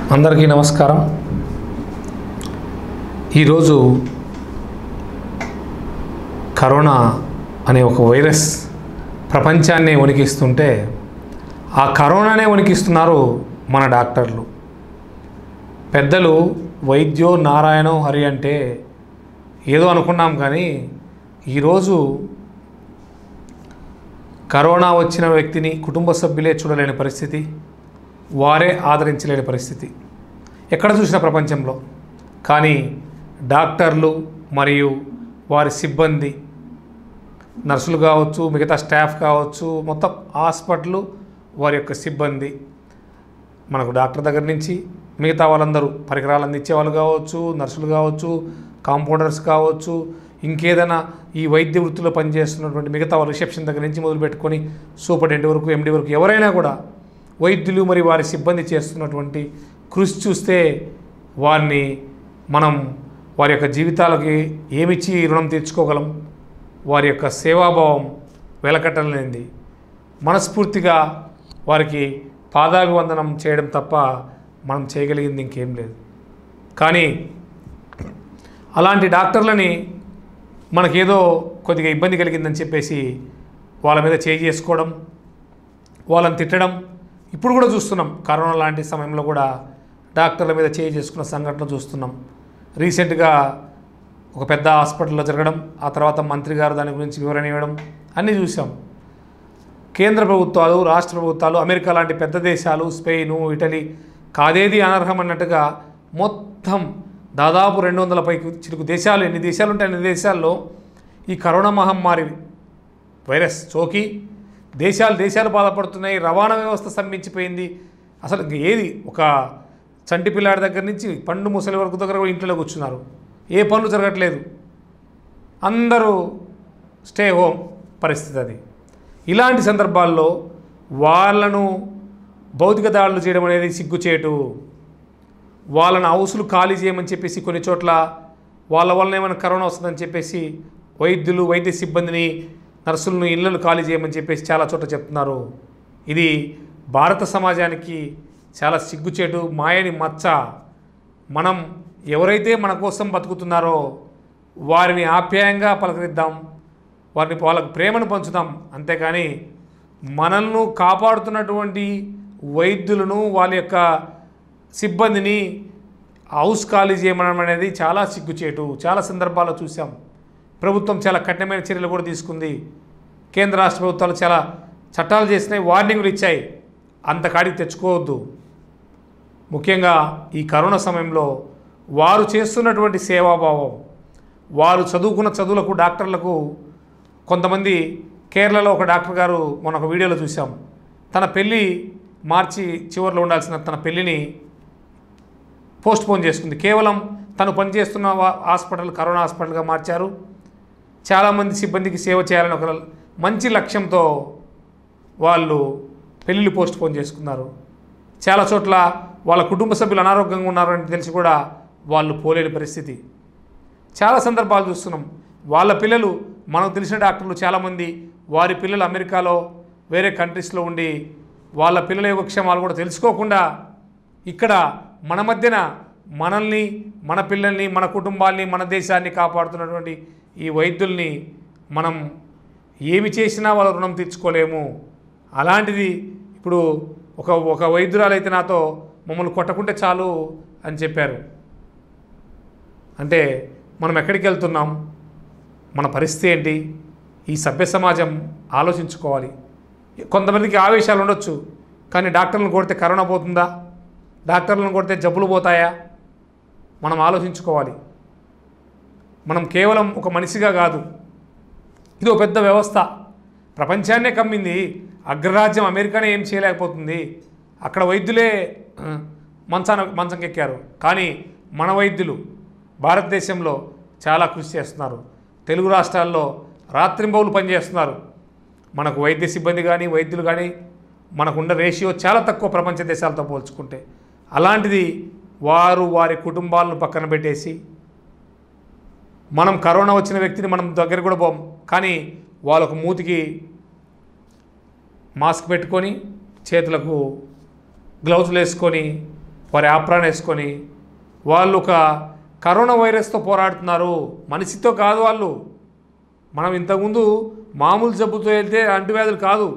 అందరికీ నమస్కారం ఈరోజు కరోనా అనే ఒక వైరస్ ప్రపంచాన్ని వణికిస్తుంటే ఆ కరోనానే వణికిస్తున్నారు మన డాక్టర్లు పెద్దలు వైద్యో నారాయణో హరి అంటే ఏదో అనుకున్నాం కానీ ఈరోజు కరోనా వచ్చిన వ్యక్తిని కుటుంబ సభ్యులే చూడలేని పరిస్థితి వారే ఆదరించలేని పరిస్థితి ఎక్కడ చూసిన ప్రపంచంలో కానీ డాక్టర్లు మరియు వారి సిబ్బంది నర్సులు కావచ్చు మిగతా స్టాఫ్ కావచ్చు మొత్తం హాస్పిటల్ వారి యొక్క సిబ్బంది మనకు డాక్టర్ దగ్గర నుంచి మిగతా వాళ్ళందరూ పరికరాలు అందించే వాళ్ళు కావచ్చు నర్సులు కావచ్చు కాంపౌండర్స్ కావచ్చు ఇంకేదైనా ఈ వైద్య వృత్తిలో పనిచేస్తున్నటువంటి మిగతా వాళ్ళ రిసెప్షన్ దగ్గర నుంచి మొదలు పెట్టుకొని సూపరింటెండెంట్ వరకు ఎండి వరకు ఎవరైనా కూడా వైద్యులు మరియు వారి సిబ్బంది చేస్తున్నటువంటి కృషి చూస్తే వారిని మనం వారి యొక్క జీవితాలకి ఏమిచ్చి రుణం తీర్చుకోగలం వారి యొక్క సేవాభావం వెలకట్టలేనిది మనస్ఫూర్తిగా వారికి పాదాభివందనం చేయడం తప్ప మనం చేయగలిగింది ఇంకేం లేదు కానీ అలాంటి డాక్టర్లని మనకేదో కొద్దిగా ఇబ్బంది కలిగిందని చెప్పేసి వాళ్ళ మీద చేయి చేసుకోవడం వాళ్ళని తిట్టడం ఇప్పుడు కూడా చూస్తున్నాం కరోనా లాంటి సమయంలో కూడా డాక్టర్ల మీద చేయి చేసుకున్న సంఘటన చూస్తున్నాం రీసెంట్గా ఒక పెద్ద హాస్పిటల్లో జరగడం ఆ తర్వాత మంత్రి గారు దాని గురించి వివరణ ఇవ్వడం అన్నీ చూసాం కేంద్ర ప్రభుత్వాలు రాష్ట్ర ప్రభుత్వాలు అమెరికా లాంటి పెద్ద దేశాలు స్పెయిన్ ఇటలీ కాదేది అనర్హం అన్నట్టుగా మొత్తం దాదాపు రెండు వందల పైకి చిరుకు దేశాలు ఎన్ని దేశాలు ఉంటాయి అన్ని దేశాల్లో ఈ కరోనా మహమ్మారి వైరస్ సోకి దేశాలు దేశాలు బాధపడుతున్నాయి రవాణా వ్యవస్థ స్తంభించిపోయింది అసలు ఇంక ఏది ఒక చంటి పిల్లాడి దగ్గర నుంచి పండు ముసలి వరకు దగ్గర కూడా ఇంట్లో కూర్చున్నారు ఏ పనులు జరగట్లేదు అందరూ స్టే హోమ్ పరిస్థితి అది ఇలాంటి సందర్భాల్లో వాళ్ళను భౌతిక దాడులు చేయడం అనేది సిగ్గుచేటు వాళ్ళని హౌసులు ఖాళీ చేయమని చెప్పేసి కొన్ని చోట్ల వాళ్ళ వలన ఏమైనా కరోనా వస్తుందని చెప్పేసి వైద్యులు వైద్య సిబ్బందిని నర్సులను ఇళ్లను ఖాళీ చేయమని చెప్పేసి చాలా చోట్ల చెప్తున్నారు ఇది భారత సమాజానికి చాలా సిగ్గుచేటు మాయని మచ్చ మనం ఎవరైతే మన కోసం బతుకుతున్నారో వారిని ఆప్యాయంగా పలకరిద్దాం వారిని వాళ్ళకు ప్రేమను పంచుదాం అంతేకాని మనల్ని కాపాడుతున్నటువంటి వైద్యులను వాళ్ళ యొక్క సిబ్బందిని హౌస్ ఖాళీ చేయమనడం అనేది చాలా సిగ్గుచేటు చాలా సందర్భాల్లో చూసాం ప్రభుత్వం చాలా కఠినమైన చర్యలు కూడా తీసుకుంది కేంద్ర రాష్ట్ర ప్రభుత్వాలు చాలా చట్టాలు చేసినాయి వార్నింగ్లు ఇచ్చాయి అంత కాడికి తెచ్చుకోవద్దు ముఖ్యంగా ఈ కరోనా సమయంలో వారు చేస్తున్నటువంటి సేవాభావం వారు చదువుకున్న చదువులకు డాక్టర్లకు కొంతమంది కేరళలో ఒక డాక్టర్ గారు మొన్న ఒక వీడియోలో చూసాం తన పెళ్ళి మార్చి చివరిలో ఉండాల్సిన తన పెళ్ళిని పోస్ట్ పోన్ చేసుకుంది కేవలం తను పనిచేస్తున్న వా- హాస్పిటల్ కరోనా హాస్పిటల్గా మార్చారు చాలామంది సిబ్బందికి సేవ చేయాలని ఒక మంచి లక్ష్యంతో వాళ్ళు పెళ్ళిళ్ళు పోస్ట్ పోన్ చేసుకున్నారు చాలా చోట్ల వాళ్ళ కుటుంబ సభ్యులు అనారోగ్యంగా ఉన్నారని తెలిసి కూడా వాళ్ళు పోలేని పరిస్థితి చాలా సందర్భాలు చూస్తున్నాం వాళ్ళ పిల్లలు మనకు తెలిసిన డాక్టర్లు చాలామంది వారి పిల్లలు అమెరికాలో వేరే కంట్రీస్లో ఉండి వాళ్ళ పిల్లల యొక్క క్షేమాలు కూడా తెలుసుకోకుండా ఇక్కడ మన మధ్యన మనల్ని మన పిల్లల్ని మన కుటుంబాల్ని మన దేశాన్ని కాపాడుతున్నటువంటి ఈ వైద్యుల్ని మనం ఏమి చేసినా వాళ్ళ రుణం తీర్చుకోలేము అలాంటిది ఇప్పుడు ఒక ఒక వైద్యురాలైతే నాతో మమ్మల్ని కొట్టకుంటే చాలు అని చెప్పారు అంటే మనం ఎక్కడికి వెళ్తున్నాం మన పరిస్థితి ఏంటి ఈ సభ్య సమాజం ఆలోచించుకోవాలి కొంతమందికి ఆవేశాలు ఉండొచ్చు కానీ డాక్టర్లను కొడితే కరోనా పోతుందా డాక్టర్లను కొడితే జబ్బులు పోతాయా మనం ఆలోచించుకోవాలి మనం కేవలం ఒక మనిషిగా కాదు ఇది ఒక పెద్ద వ్యవస్థ ప్రపంచాన్నే కమ్మింది అగ్రరాజ్యం అమెరికానే ఏం చేయలేకపోతుంది అక్కడ వైద్యులే ఆ, మంచాన మంచంకెక్కారు కానీ మన వైద్యులు భారతదేశంలో చాలా కృషి చేస్తున్నారు తెలుగు రాష్ట్రాల్లో రాత్రింబౌలు పనిచేస్తున్నారు మనకు వైద్య సిబ్బంది కానీ వైద్యులు కానీ మనకున్న రేషియో చాలా తక్కువ ప్రపంచ దేశాలతో పోల్చుకుంటే అలాంటిది వారు వారి కుటుంబాలను పక్కన పెట్టేసి మనం కరోనా వచ్చిన వ్యక్తిని మనం దగ్గర కూడా పోం కానీ వాళ్ళకు మూతికి మాస్క్ పెట్టుకొని చేతులకు గ్లౌజులు వేసుకొని వారి ఆప్రాన్ వేసుకొని వాళ్ళు ఒక కరోనా వైరస్తో పోరాడుతున్నారు మనిషితో కాదు వాళ్ళు మనం ఇంతకుముందు మామూలు జబ్బుతో వెళ్తే అంటువ్యాధులు కాదు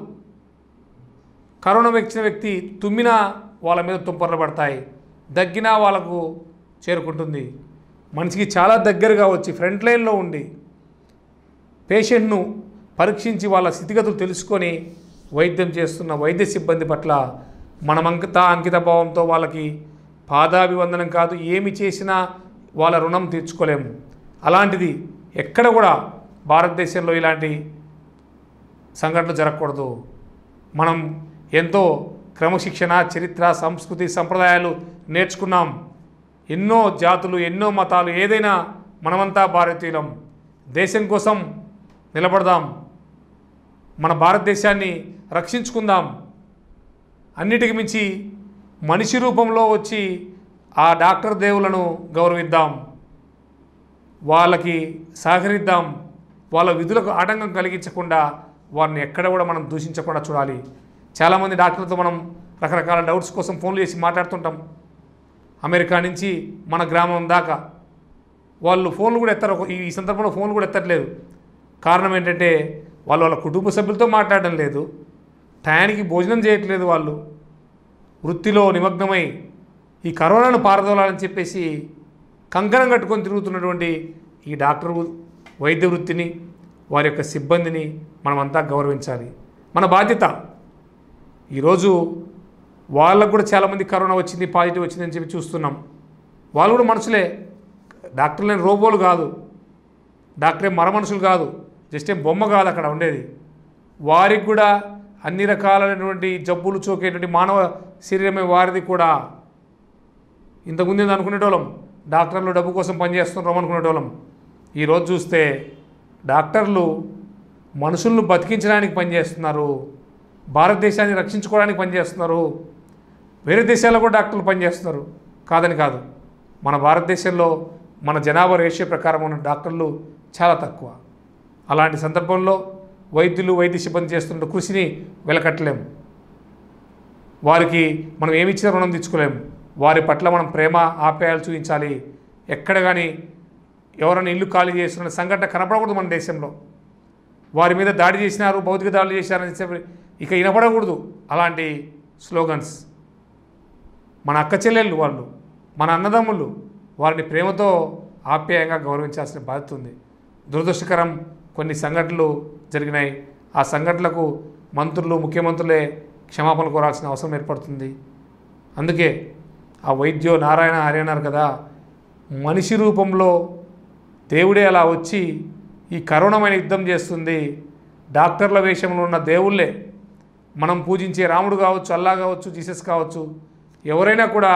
కరోనా వచ్చిన వ్యక్తి తుమ్మినా వాళ్ళ మీద తుంపర్లు పడతాయి దగ్గినా వాళ్ళకు చేరుకుంటుంది మనిషికి చాలా దగ్గరగా వచ్చి ఫ్రంట్ లైన్లో ఉండి పేషెంట్ను పరీక్షించి వాళ్ళ స్థితిగతులు తెలుసుకొని వైద్యం చేస్తున్న వైద్య సిబ్బంది పట్ల మనం అంకిత అంకిత భావంతో వాళ్ళకి పాదాభివందనం కాదు ఏమి చేసినా వాళ్ళ రుణం తీర్చుకోలేము అలాంటిది ఎక్కడ కూడా భారతదేశంలో ఇలాంటి సంఘటనలు జరగకూడదు మనం ఎంతో క్రమశిక్షణ చరిత్ర సంస్కృతి సంప్రదాయాలు నేర్చుకున్నాం ఎన్నో జాతులు ఎన్నో మతాలు ఏదైనా మనమంతా భారతీయులం దేశం కోసం నిలబడదాం మన భారతదేశాన్ని రక్షించుకుందాం అన్నిటికి మించి మనిషి రూపంలో వచ్చి ఆ డాక్టర్ దేవులను గౌరవిద్దాం వాళ్ళకి సహకరిద్దాం వాళ్ళ విధులకు ఆటంకం కలిగించకుండా వారిని ఎక్కడ కూడా మనం దూషించకుండా చూడాలి చాలామంది డాక్టర్లతో మనం రకరకాల డౌట్స్ కోసం ఫోన్లు చేసి మాట్లాడుతుంటాం అమెరికా నుంచి మన గ్రామం దాకా వాళ్ళు ఫోన్లు కూడా ఎత్తారు ఒక- ఈ సందర్భంలో ఫోన్లు కూడా ఎత్తట్లేదు కారణం ఏంటంటే వాళ్ళు వాళ్ళ కుటుంబ సభ్యులతో మాట్లాడడం లేదు టయానికి భోజనం చేయట్లేదు వాళ్ళు వృత్తిలో నిమగ్నమై ఈ కరోనాను పారదోలాలని చెప్పేసి కంకణం కట్టుకొని తిరుగుతున్నటువంటి ఈ డాక్టర్ వృ- వైద్య వృత్తిని వారి యొక్క సిబ్బందిని మనమంతా గౌరవించాలి మన బాధ్యత ఈరోజు వాళ్ళకు కూడా చాలామంది కరోనా వచ్చింది పాజిటివ్ వచ్చింది అని చెప్పి చూస్తున్నాం వాళ్ళు కూడా మనుషులే డాక్టర్లు ఏం రోబోలు కాదు డాక్టర్ ఏం మర మనుషులు కాదు జస్ట్ ఏం బొమ్మ కాదు అక్కడ ఉండేది వారికి కూడా అన్ని రకాలైనటువంటి జబ్బులు చోకేటువంటి మానవ శరీరమే వారిది కూడా ఇంతకుముందు ఏంది అనుకునేటోళ్ళం డాక్టర్లు డబ్బు కోసం పనిచేస్తున్నాం అనుకునేటోళ్ళం ఈరోజు చూస్తే డాక్టర్లు మనుషులను బతికించడానికి పనిచేస్తున్నారు భారతదేశాన్ని రక్షించుకోవడానికి పనిచేస్తున్నారు వేరే దేశాల్లో కూడా డాక్టర్లు పనిచేస్తున్నారు కాదని కాదు మన భారతదేశంలో మన జనాభా రేషియో ప్రకారం ఉన్న డాక్టర్లు చాలా తక్కువ అలాంటి సందర్భంలో వైద్యులు వైద్య సిబ్బంది చేస్తున్న కృషిని వెలకట్టలేము వారికి మనం ఏమి ఇచ్చినా రుణం తెచ్చుకోలేము వారి పట్ల మనం ప్రేమ ఆప్యాయాలు చూపించాలి ఎక్కడ కానీ ఎవరైనా ఇల్లు ఖాళీ చేస్తున్న సంఘటన కనపడకూడదు మన దేశంలో వారి మీద దాడి చేసినారు భౌతిక దాడులు చేశారని చెప్పి ఇక వినపడకూడదు అలాంటి స్లోగన్స్ మన అక్క చెల్లెళ్ళు వాళ్ళు మన అన్నదమ్ములు వారిని ప్రేమతో ఆప్యాయంగా గౌరవించాల్సిన బాధ్యత ఉంది దురదృష్టకరం కొన్ని సంఘటనలు జరిగినాయి ఆ సంఘటనలకు మంత్రులు ముఖ్యమంత్రులే క్షమాపణ కోరాల్సిన అవసరం ఏర్పడుతుంది అందుకే ఆ వైద్యో నారాయణ హరి అన్నారు కదా మనిషి రూపంలో దేవుడే అలా వచ్చి ఈ కరోనమైన యుద్ధం చేస్తుంది డాక్టర్ల వేషంలో ఉన్న దేవుళ్ళే మనం పూజించే రాముడు కావచ్చు అల్లా కావచ్చు జీసస్ కావచ్చు ఎవరైనా కూడా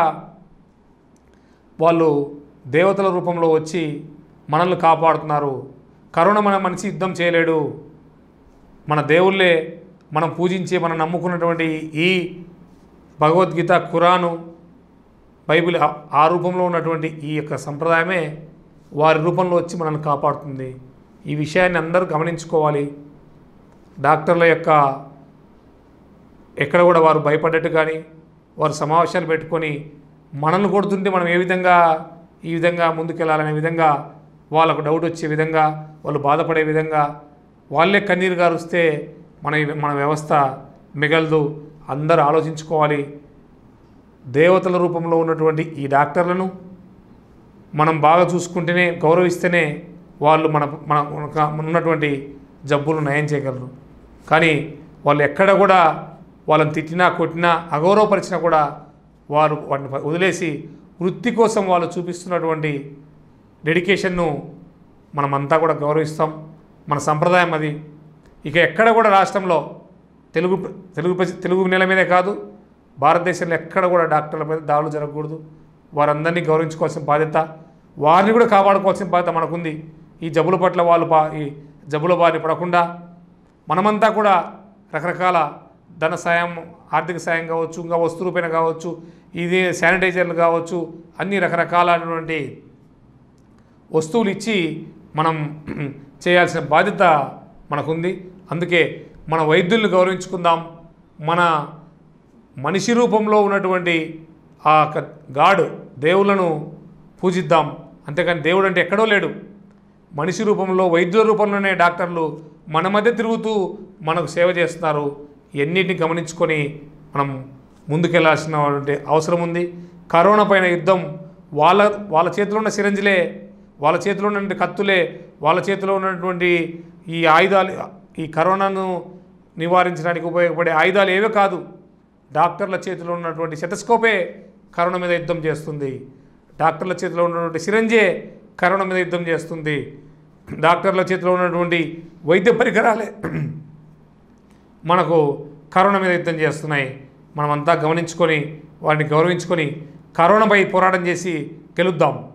వాళ్ళు దేవతల రూపంలో వచ్చి మనల్ని కాపాడుతున్నారు కరోనా మన మనిషి యుద్ధం చేయలేడు మన దేవుళ్ళే మనం పూజించే మనం నమ్ముకున్నటువంటి ఈ భగవద్గీత ఖురాను బైబిల్ ఆ- ఆ రూపంలో ఉన్నటువంటి ఈ యొక్క సంప్రదాయమే వారి రూపంలో వచ్చి మనల్ని కాపాడుతుంది ఈ విషయాన్ని అందరూ గమనించుకోవాలి డాక్టర్ల యొక్క ఎక్కడ కూడా వారు భయపడ్డట్టు కానీ వారు సమావేశాలు పెట్టుకొని మనల్ని కొడుతుంటే మనం ఏ విధంగా ఈ విధంగా ముందుకెళ్ళాలనే విధంగా వాళ్ళకు డౌట్ వచ్చే విధంగా వాళ్ళు బాధపడే విధంగా వాళ్ళే కన్నీరు గారుస్తే మన మన వ్యవస్థ మిగలదు అందరూ ఆలోచించుకోవాలి దేవతల రూపంలో ఉన్నటువంటి ఈ డాక్టర్లను మనం బాగా చూసుకుంటేనే గౌరవిస్తేనే వాళ్ళు మన మన మనకు ఉన్నటువంటి జబ్బులు నయం చేయగలరు కానీ వాళ్ళు ఎక్కడ కూడా వాళ్ళని తిట్టినా కొట్టినా అగౌరవపరిచినా కూడా వారు వాటిని వదిలేసి వృత్తి కోసం వాళ్ళు చూపిస్తున్నటువంటి డెడికేషన్ను మనమంతా కూడా గౌరవిస్తాం మన సంప్రదాయం అది ఇక ఎక్కడ కూడా రాష్ట్రంలో తెలుగు తెలుగు ప్రజ- తెలుగు నేల మీదే కాదు భారతదేశంలో ఎక్కడ కూడా డాక్టర్ల మీద దాడులు జరగకూడదు వారందరినీ గౌరవించుకోవాల్సిన బాధ్యత వారిని కూడా కాపాడుకోవాల్సిన బాధ్యత మనకుంది ఈ జబ్బుల పట్ల వాళ్ళు బా ఈ జబ్బుల బారిన పడకుండా మనమంతా కూడా రకరకాల ధన సాయం ఆర్థిక సాయం కావచ్చు ఇంకా వస్తు రూపేణ కావచ్చు ఇది శానిటైజర్లు కావచ్చు అన్ని రకరకాలైనటువంటి వస్తువులు ఇచ్చి మనం చేయాల్సిన బాధ్యత మనకుంది అందుకే మన వైద్యుల్ని గౌరవించుకుందాం మన మనిషి రూపంలో ఉన్నటువంటి ఆ యొక్క గాడ్ దేవుళ్ళను పూజిద్దాం అంతేకాని దేవుడు అంటే ఎక్కడో లేడు మనిషి రూపంలో వైద్యుల రూపంలోనే డాక్టర్లు మన మధ్య తిరుగుతూ మనకు సేవ చేస్తున్నారు ఎన్నిటిని గమనించుకొని మనం ముందుకెళ్లాల్సిన అవసరం ఉంది కరోనా పైన యుద్ధం వాళ్ళ వాళ్ళ చేతిలో ఉన్న సిరంజిలే వాళ్ళ చేతిలో ఉన్నటువంటి కత్తులే వాళ్ళ చేతిలో ఉన్నటువంటి ఈ ఆయుధాలు ఈ కరోనాను నివారించడానికి ఉపయోగపడే ఆయుధాలు ఏవే కాదు డాక్టర్ల చేతిలో ఉన్నటువంటి సెటస్కోపే కరోనా మీద యుద్ధం చేస్తుంది డాక్టర్ల చేతిలో ఉన్నటువంటి సిరంజే కరోనా మీద యుద్ధం చేస్తుంది డాక్టర్ల చేతిలో ఉన్నటువంటి వైద్య పరికరాలే మనకు కరోనా మీద యుద్ధం చేస్తున్నాయి మనమంతా గమనించుకొని వాటిని గౌరవించుకొని కరోనాపై పోరాటం చేసి గెలుద్దాం